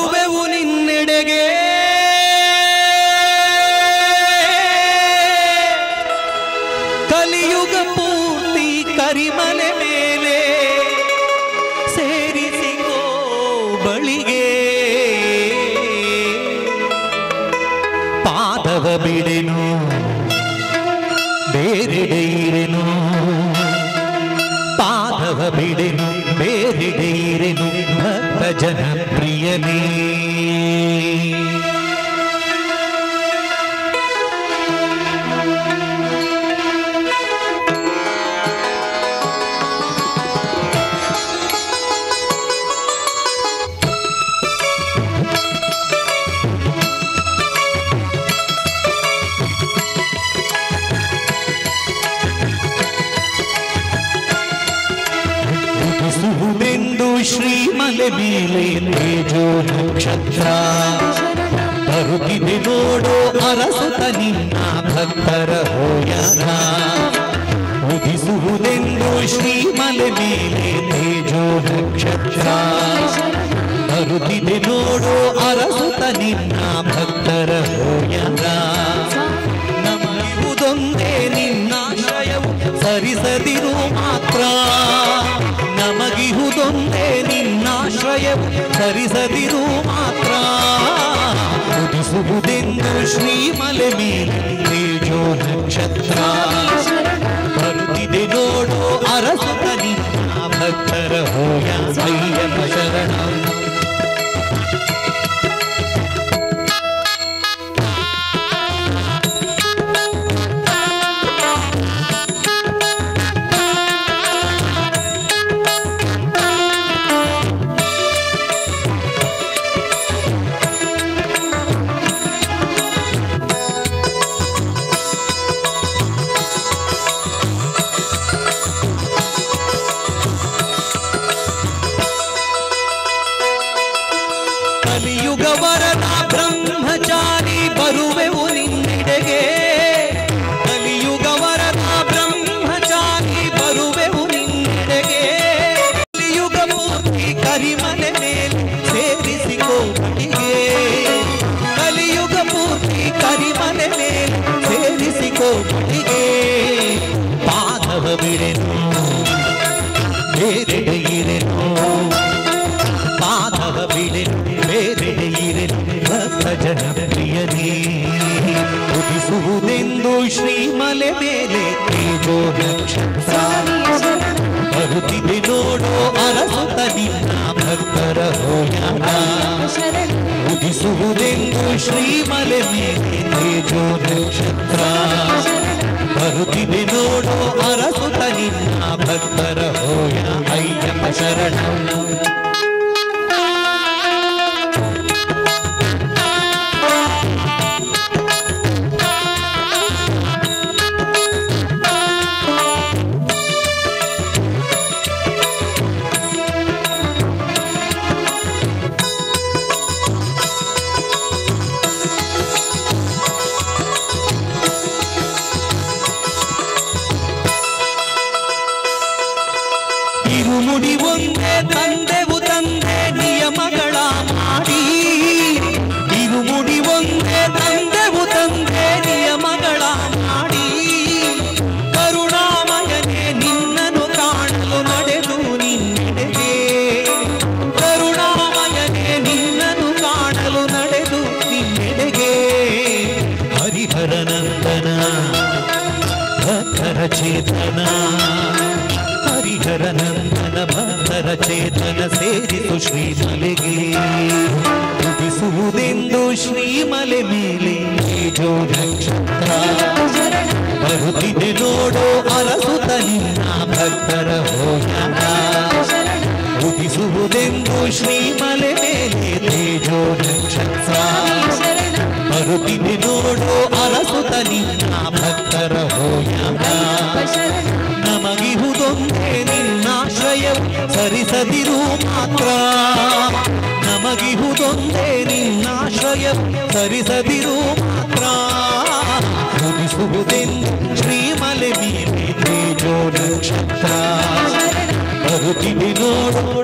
ಬರುವೆವು ನಿನ್ನೆಡೆಗೆ ಕಲಿಯುಗ ಪೂರ್ತಿ ಕರಿಮಲೆ ಮೇಲೆ ಸೇರಿಸಿಕೋ ಬಳಿಗೆ ಪಾದವ ಬಿಡೆನು ಬೇರೆಡೆ ಇರೆನು ಪಾದವ ಬಿಡೆನು ಬೇರೆಡೆ ಇರೆನು ಭಕ್ತ ಜನಪ್ರಿಯನೇ ಉದಿಸುವುದೆಂದು ಶ್ರೀಮಲೆ ಮೇಲೆ ತೇಜೋ ನಕ್ಷತ್ರ ಬರುತ್ತಿದೆ ನೋಡೋ ಅರಸುತ ನಿನ್ನ ಭಕ್ತರ ಹೋಯನ ಉದಿಸುವುದೆಂದು ಶ್ರೀಮಲೆ ಮೇಲೆ ತೇಜೋ ನಕ್ಷತ್ರ ಬರುತ್ತಿದೆ ನೋಡೋ ಅರಸುತ ನಿನ್ನ ಭಕ್ತರ ಹೋಯನ ನಮಗಿರುವುದೊಂದೇ ನಿನ್ನಾಶ್ರಯವು ಸರಿಸದಿರು ಮಾತ್ರ ನಮಗಿಹುದೊಂದೇ ನಿನ್ನಾಶ್ರಯವು ಸರಿಸದಿರು ಮಾತ್ರ ಉದಿಸುವುದೆಂದು ಶ್ರೀಮಲೆ ಮೇಲೆ ತೇಜೋ ನಕ್ಷತ್ರ ಬರುತ್ತಿದೆ ನೋಡೋ ಅರಸುತ ನಿನ್ನ ಭಕ್ತರ ಹೋಯ ಅಯ್ಯಪ್ಪ ಶರಣ ಕಲಿಯುಗ ವರದ ಬ್ರಹ್ಮಚಾರಿ ಬರುವೆವು ನಿನ್ನೆಡೆಗೆ ಕಲಿಯುಗ ವರದ ಬ್ರಹ್ಮಚಾರಿ ಬರುವೆವು ನಿನ್ನೆಡೆಗೆ ಕಲಿಯುಗ ಮೂರ್ತಿ ಕರಿಮಲೆ ಮೇಲೆ ಸೇರಿಸಿಕೋ ಬಳಿಗೆ ಕಲಿಯುಗ ಮೂರ್ತಿ ಕರಿಮಲೆ ಮೇಲೆ ಸೇರಿಸಿಕೋ ಬಳಿಗೆ ಪಾದವ ಬಿಡೆನು ಬೇರೆಡೆ ಇರೆನು ಪಾದವ ಬಿಡೆನು ಬೇರೆಡೆ ಇರೆನು ಭಕ್ತ ಜನಪ್ರಿಯನೇ ಉದಿಸುವುದೆಂದು ಶ್ರೀಮಲೆ ಮೇಲೆ ತೇಜೋ ನಕ್ಷತ್ರ ಬರುತ್ತಿದೆ ನೋಡೋ ಅರಸುತ ನಿನ್ನ ಭಕ್ತರ ಹೋಯಾನ ಉದಿಸುವುದೆಂದು ಶ್ರೀಮಲೆ ಮೇಲೆ ತೇಜೋ ನಕ್ಷತ್ರ ಬರುತ್ತಿದೆ ನೋಡೋ ಅರಸುತ ನಿನ್ನ ಭಕ್ತರ ಹೋಯ ಅಯ್ಯಪ್ಪ ಶರಣ ಇರುಮುಡಿ ಒಂದೇ ತಂದೆವು ತಂದೆ ನಿಯಮಗಳ ಮಾಡಿ ಇರುಮುಡಿ ಒಂದೇ ತಂದೆವು ತಂದೆ ನಿಯಮಗಳ ಮಾಡಿ ಕರುಣಾಮಯನೇ ನಿನ್ನನ್ನು ಕಾಣಲು ನಡೆದು ನಿನ್ನೆಡೆಗೆ ಕರುಣಾಮಯನೇ ನಿನ್ನನ್ನು ಕಾಣಲು ನಡೆದು ನಿನ್ನೆಡೆಗೆ ಹರಿಹರನಂದನ ಭಕ್ತರ ಚೇತನ ಹರಿಹರ ನಂದನ ಭಕ್ತರ ಚೇತನ ಸೇರಿಸು ಶ್ರೀಮಲೆಗೆ ಉದಿಸುವುದೆಂದು ಶ್ರೀಮಲೆ ಮೇಲೆ ತೇಜೋ ನಕ್ಷತ್ರ ಬರುತ್ತಿದೆ ನೋಡೋ ಅರಸುತ ನಿನ್ನ ಭಕ್ತರ ಹೋಯಾನ ಉದಿಸುವುದೆಂದು ಶ್ರೀಮಲೆ ಮೇಲೆ ತೇಜೋ ನಕ್ಷತ್ರ ಬರುತ್ತಿದೆ ನೋಡೋ ಅರಸುತ ನಿನ್ನ ಭಕ್ತರ ಹೋಯಾನ ನಮಗಿಹುದೊಂದೇ ನಿನ್ನಾಶ್ರಯವು ಸರಿಸದಿರು ಮಾತ್ರ ನಮಗಿಹುದೊಂದೇ ನಿನ್ನಾಶ್ರಯವು ಸರಿಸದಿರು ಮಾತ್ರ ಮುಗಿಸುವುದೆಂದು ಶ್ರೀಮಲೆ ಮೇಲೆ ತೇಜೋ ನಕ್ಷತ್ರ ಬರುತ್ತಿದೆ ನೋಡು